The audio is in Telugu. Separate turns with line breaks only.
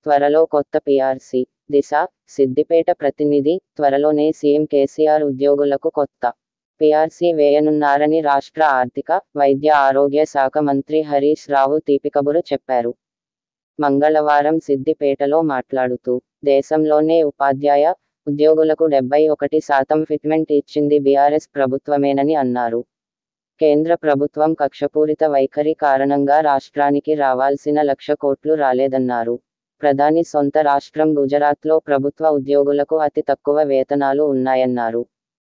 త్వరలో కొత్త పిఆర్సీ దిశ సిద్దిపేట ప్రతినిధి త్వరలోనే సీఎం కేసీఆర్ ఉద్యోగులకు కొత్త పిఆర్సీ వేయనున్నారని రాష్ట్ర ఆర్థిక వైద్య ఆరోగ్య శాఖ మంత్రి హరీష్ రావు తీపికబురు చెప్పారు మంగళవారం సిద్దిపేటలో మాట్లాడుతూ దేశంలోనే ఉపాధ్యాయ ఉద్యోగులకు డెబ్బై ఒకటి శాతం ఫిట్మెంట్ ఇచ్చింది బీఆర్ఎస్ ప్రభుత్వమేనని అన్నారు కేంద్ర ప్రభుత్వం కక్షపూరిత వైఖరి కారణంగా రాష్ట్రానికి రావాల్సిన లక్ష కోట్లు రాలేదన్నారు ప్రధాని సొంత రాష్ట్రం గుజరాత్లో ప్రభుత్వ ఉద్యోగులకు అతి తక్కువ వేతనాలు ఉన్నాయన్నారు